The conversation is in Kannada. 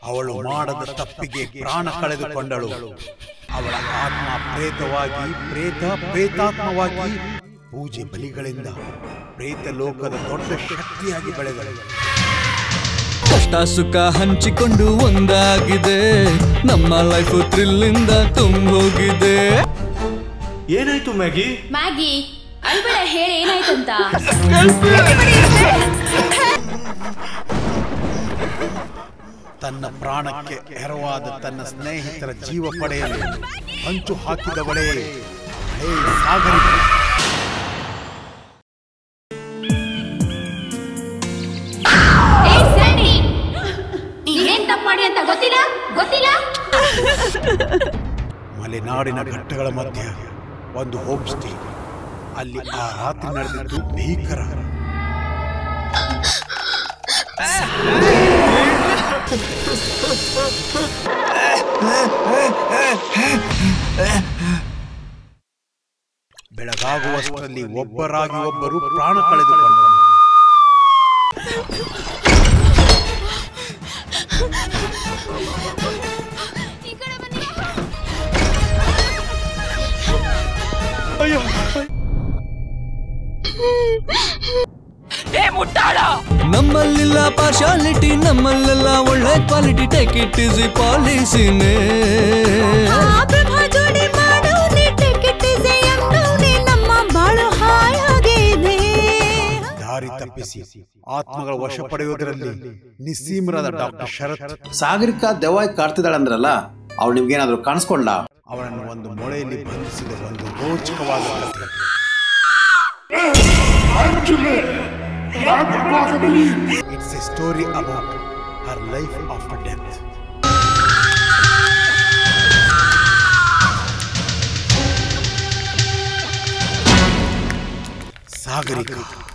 ಅವಳು ಮಾಡದ ತಪ್ಪಿಗೆ ಪ್ರಾಣ ಕಳೆದುಕೊಂಡಳು ಅವಳ ಆತ್ಮ ಪ್ರೇತವಾಗಿ ಪ್ರೇತ ಪ್ರೇತಾತ್ಮವಾಗಿ ಪೂಜೆ ಬಲಿಗಳಿಂದ ಪ್ರೇತ ಲೋಕದ ದೊಡ್ಡ ಶಕ್ತಿಯಾಗಿ ಬೆಳೆದಳು ಕಷ್ಟ ಸುಖ ಹಂಚಿಕೊಂಡು ಒಂದಾಗಿದೆ ನಮ್ಮ ಲೈಫ್ ಥ್ರಿಲ್ಲಿಂದ ತುಂಬೋಗಿದೆ ಏನಾಯ್ತು ಮ್ಯಾಗಿ ಮ್ಯಾಗಿ ಅಳ್ಬೇಡ ಹೇಳಿ ಏನಾಯ್ತಂತ ತನ್ನ ಪ್ರಾಣಕ್ಕೆ ಎರವಾದ ತನ್ನ ಸ್ನೇಹಿತರ ಜೀವ ಪಡೆಯಲು ಹಂಚು ಹಾಕಿದವಳೇ ಹೇ ಸಾಗರಿಕ ಏ ಸ್ಯಾಂಡಿ ಏನ್ ತಪ್ಪು ಮಾಡಿ ಅಂತ ಗೊತ್ತಿಲ್ಲ ಗೊತ್ತಿಲ್ಲ ಮಲೆನಾಡಿನ ಘಟ್ಟಗಳ ಮಧ್ಯ ಒಂದು ಹೋಮ್ ಸ್ಟೇ ಅಲ್ಲಿ ಆ ರಾತ್ರಿ ನಡೆದಿದ್ದು ಭೀಕರ ಬೆಳಗಾಗುವಷ್ಟರಲ್ಲಿ ಒಬ್ಬರಾಗಿ ಒಬ್ಬರು ಪ್ರಾಣ ಕಳೆದುಕೊಂಡರು ನಮ್ಮಲ್ಲಿಲ್ಲ ಪಾರ್ಶಾಲಿಟಿ ನಮ್ಮಲ್ಲೆಲ್ಲ ಒಳ್ಳೆ ಕ್ವಾಲಿಟಿ ಟೇಕ್ ಇಟ್ ಇಸ್ ಪಾಲಿಸಿನೇ ಜೋಡಿ ಮಾಡು ನೀ ಟಿಕೆಟ್ ನಮ್ಮ ಬಾಳು ಹಾಯಾಗಿದೆ ದಾರಿ ತಪ್ಪಿಸಿ ಆತ್ಮಗಳ ವಶ ಪಡೆಯುವುದರಲ್ಲಿ ನಿಸ್ಸೀಮರಾದ ಡಾಕ್ಟರ್ ಶರತ್ ಸಾಗರಿಕ ದೆವ್ವಾಗಿ ಕಾಡ್ತಿದ್ದಾಳಂದ್ರಲ್ಲ ಅವಳು ನಿಮ್ಗೇನಾದ್ರೂ ಕಾಣಿಸ್ಕೊಂಡ ಅವಳನ್ನು ಒಂದು ಮೊಳೆಯಲ್ಲಿ ಬಂಧಿಸಿದ ಒಂದು ರೋಚಕವಾದ ಕಥೆ it's a story about her life after death Sagarika